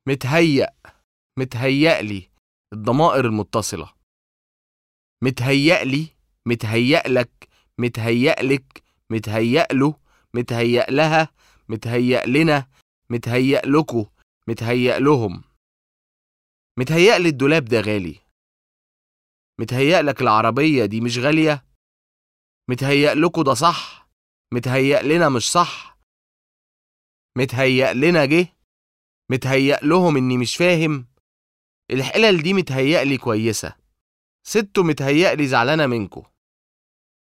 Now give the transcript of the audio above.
متهيأ متهيألي الضمائر المتصلة متهيألي متهيألك متهيألك متهيأله متهيأ لها متهيأ لنا متهيأ لكو متهيأ لهم متهيألي الدولاب ده غالي متهيأ لك العربية دي مش غالية متهيأ لكو ده صح متهيأ لنا مش صح متهيأ لنا جه متهيأ لهم إني مش فاهم الحلل دي متهيألي كويسة ستو متهيألي زعلانة منكو